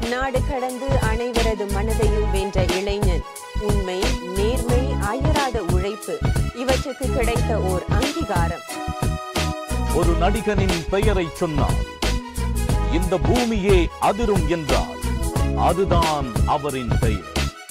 நாடு கடந்து அனைவரது மனதையும் வென்ற இளைஞன் உண்மை நேர்மை அயராத உழைப்பு இவற்றுக்கு கிடைத்த ஓர் அங்கீகாரம் ஒரு நடிகனின் பெயரை சொன்னார் இந்த பூமியே அதிரும் என்றால் அதுதான் அவரின் பெயர்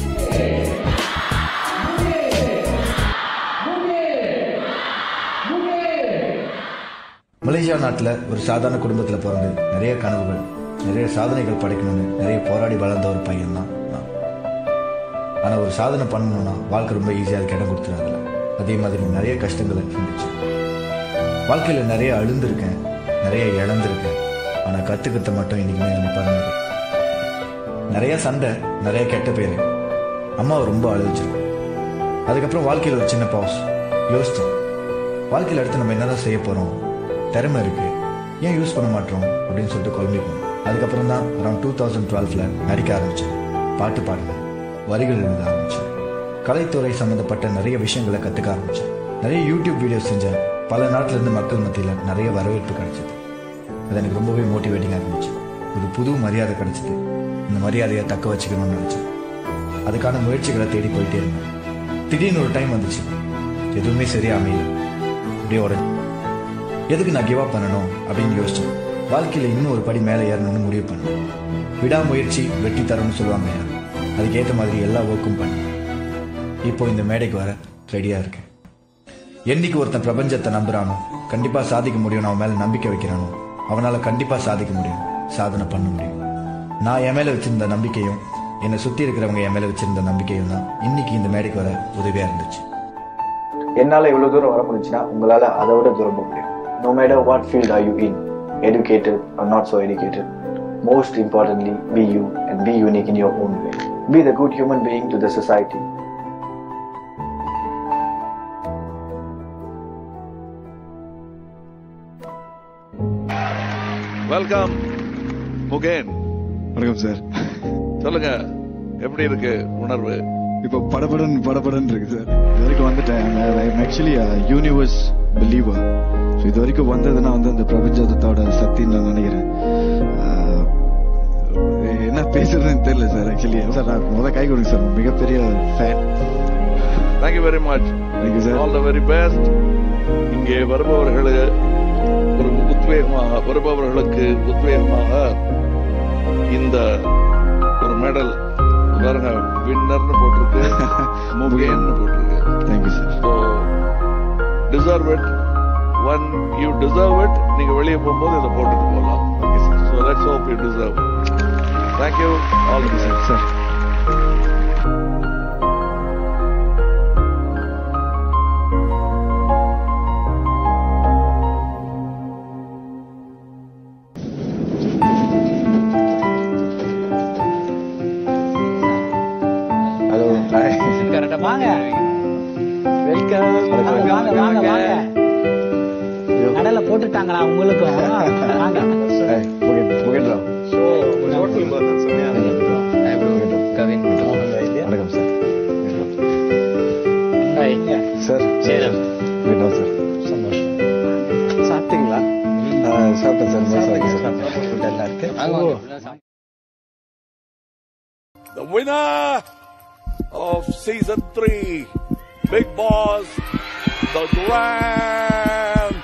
மலேசியா நாட்டில் ஒரு சாதாரண குடும்பத்தில் பிறந்து நிறைய கனவுகள் நிறைய சாதனைகள் படைக்கணும்னு நிறைய போராடி வளர்ந்த ஒரு பையன் தான் நான் ஆனால் ஒரு சாதனை பண்ணணும்னா வாழ்க்கை ரொம்ப ஈஸியாக அதுக்கு இடம் கொடுத்துறாங்கல்ல அதே மாதிரி நிறைய கஷ்டங்களை சந்திச்சேன் வாழ்க்கையில் நிறைய அழுந்திருக்கேன் நிறைய இழந்திருக்கேன் ஆனால் கற்றுக்கிட்ட மட்டும் இன்னைக்குமே நம்ம பாருங்க நிறைய சண்டை நிறைய கெட்ட பேர் அம்மாவை ரொம்ப அழுவிச்சிருக்கேன் அதுக்கப்புறம் வாழ்க்கையில் ஒரு சின்ன பாஸ் யோசித்தேன் வாழ்க்கையில் அடுத்து நம்ம என்னதான் செய்ய போகிறோம் திறமை இருக்கு ஏன் யூஸ் பண்ண மாட்டோம் அப்படின்னு சொல்லிட்டு குழம்பி போனோம் அதுக்கப்புறம் தான் அரௌண்ட் டூ தௌசண்ட் டுவெல்ல நடிக்க ஆரம்பித்தேன் பாட்டு பாடினேன் வரிகள் எழுத ஆரம்பித்தேன் கலைத்துறை சம்மந்தப்பட்ட நிறைய விஷயங்களை கற்றுக்க ஆரம்பித்தேன் நிறைய யூடியூப் வீடியோஸ் செஞ்சேன் பல நாட்டுல இருந்து மக்கள் மத்தியில் நிறைய வரவேற்பு கிடைச்சது அது எனக்கு ரொம்பவே மோட்டிவேட்டிங்காக இருந்துச்சு ஒரு புது மரியாதை கிடைச்சது இந்த மரியாதையை தக்க வச்சுக்கணும்னு நினச்சேன் அதுக்கான முயற்சிகளை தேடி போயிட்டே இருந்தேன் திடீர்னு ஒரு டைம் வந்துச்சு எதுவுமே சரியா அமையல அப்படியே உடனே எதுக்கு நான் கிவ் அப் பண்ணணும் அப்படின்னு யோசிச்சேன் வாழ்க்கையில் இன்னும் ஒரு படி மேலே ஏறணும்னு முடிவு பண்ணேன் விடாமுயற்சி வெற்றி தரும்னு சொல்லுவாங்க ஐயா. அதுக்கேற்ற மாதிரி எல்லா ஒர்க்கும் பண்ணேன் இப்போ இந்த மேடைக்கு வர ரெடியாக இருக்கேன் என்னைக்கு ஒருத்தன் பிரபஞ்சத்தை நம்புறானோ கண்டிப்பாக சாதிக்க முடியும் அவன் மேலே நம்பிக்கை வைக்கிறானோ அவனால் கண்டிப்பாக சாதிக்க முடியும் சாதனை பண்ண முடியும் நான் என் மேலே வச்சிருந்த நம்பிக்கையும் என்னை சுற்றி இருக்கிறவங்க என் மேலே வச்சிருந்த நம்பிக்கையும் தான் இன்னைக்கு இந்த மேடைக்கு வர உதவியாக இருந்துச்சு என்னால இவ்வளவு தூரம் வர முடிஞ்சுன்னா உங்களால அதை விட தூரம் போக முடியும் no matter what field are you in educated or not so educated most importantly be you and be unique in your own way be the good human being to the society welcome Mugen வணக்கம் sir சொல்லுங்க எப்படி இருக்கு உணர்வு இப்போ படபடன் படபடன் இருக்கு sir இது வரைக்கும் வந்துட்டேன் ஆக்சுவலி யூனிவர்ஸ் பிலீவர் ஸோ இது வரைக்கும் வந்ததுன்னா வந்து அந்த பிரபஞ்சத்தோட சக்தின்னு நான் நினைக்கிறேன் ஆஹ், என்ன பேசுறதுன்னு தெரியல சார் ஆக்சுவலி சார் நான் முத கை கொடுங்க சார் மிகப்பெரிய fan thank you very much thank you sir all the very best இங்கே வருபவர்களுக்கு ஒரு உத்வேகமாக வருபவர்களுக்கு உத்வேகமாக இந்த ஒரு மெடல் பாருங்க வின்னர்னு போட்டிருக்கு முகேன்னு போட்டிருக்கு thank you sir so deserve it won you deserve it நீங்க வெளியே போகும்போது இதை போட்டுட்டு போகலாம் so let's hope you deserve thank you all the sir sir hello hi கரெக்டா வாங்க வெல்கம் வாங்க வாங்க வாங்க வாங்க கடலை போட்டுட்டாங்களா உங்களுக்கும் வாங்க hi முகேன் முகேன் ராவ் வணக்கம் sir sir Salem Vino sir சந்தோஷம் சாப்பிட்டீங்களா சாப்பிட்டேன் சார் ரொம்ப சாப்பிட்டேன் சார் ஃபுட் எல்லாம் இருக்கு The winner of season three, Big Boss, the Grand.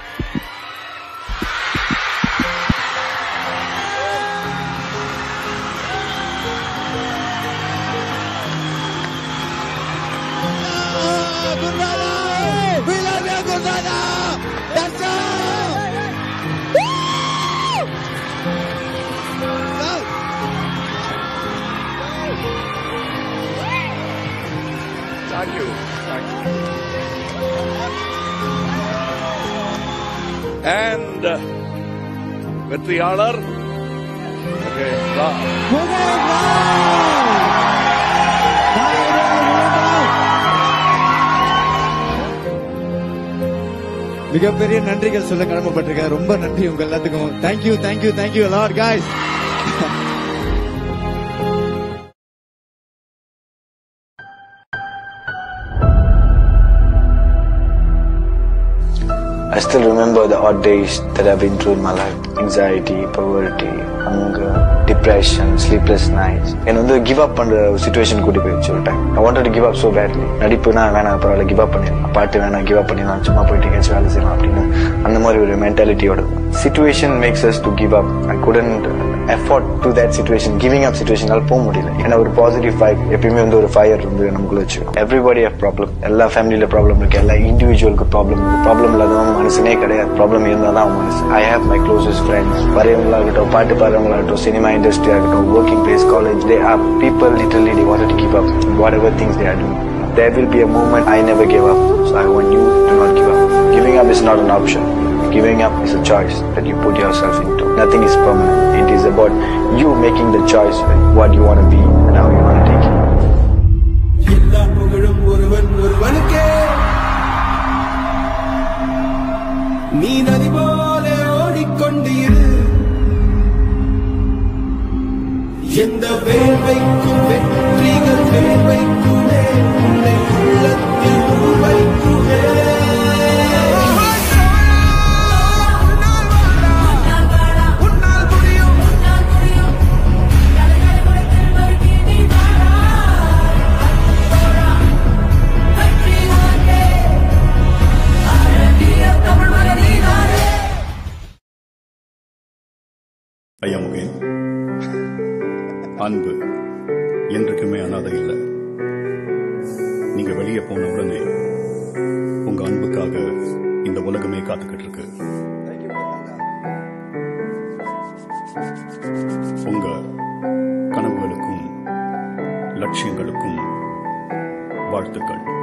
Thank you. Thank you. And uh, வெற்றியாளர் Okay, Ra- மிகப்பெரிய நன்றிகள் சொல்ல கடமைப்பட்டிருக்கேன் ரொம்ப நன்றி உங்க எல்லாத்துக்கும் thank you thank you thank you lord guys I still remember the odd days that I've been through in my life anxiety, poverty, hunger, depression. Depression sleepless nights என்ன வந்து கிவ் அப் பண்ற ஒரு சுச்சுவேஷன் கூட்டி போயிடுச்சு ஒரு time I wanted give up so badly நடிப்புனா வேணாம் பரவாயில்ல கிவ் அப் பண்ணிடலாம் பாட்டு வேணாம் கிவ் அப் பண்ணிடலாம் சும்மா போயிட்டு எங்கேயாச்சும் வேலை செய்யலாம் அப்படின்னு அந்த மாதிரி ஒரு மென்டாலிட்டியோட situation makes us to give up I couldn't effort to that situation giving up சுச்சுவேஷனால போக முடியல ஏன்னா ஒரு பாசிட்டிவ் வைப் எப்பயுமே வந்து ஒரு ஃபயர் வந்து நமக்குள்ள வச்சு எவ்ரிபடி ஹவ் ப்ராப்ளம் எல்லா ஃபேமிலியில ப்ராப்ளம் இருக்கு எல்லா இண்டிவிஜுவலுக்கு ப்ராப்ளம் இருக்கு ப்ராப்ளம் இல்லாதவங்க மனசுனே கிடையாது ப்ராப்ளம் இருந்தால் தான் அவங்க மனசு I have my closest friends வரையவங்களாகட்டும் பாட்டு பாடுறவங்களாகட்டும் சினிமா இண்டஸ்ட்ரி ஆகட்டும் working place college they are people literally டி want to keep up whatever things they are do there will be a moment I never gave up. So I want you to not give up. Giving up is not an option. Giving up is a choice that you put yourself into. Nothing is permanent. It is about you making the choice with what you want to be and how you want to take it. எல்லா புகழும் ஒருவன் ஒருவனுக்கே நீ நதி போல ஓடிக்கொண்டு இரு எந்த வேள்வைக்கும் வெற்றிகள் வேள்வைக்குமே உன்னை உள்ளத்தில் உருவைக்குமே உன்னால் முடியும் ஐயா முகேன் அன்பு என்றைக்குமே அனாதை இல்லை நீங்க வெளியே போன உடனே உங்க அன்புக்காக இந்த உலகமே காத்துக்கிட்டு இருக்கு உங்க கனவுகளுக்கும் லட்சியங்களுக்கும் வாழ்த்துக்கள்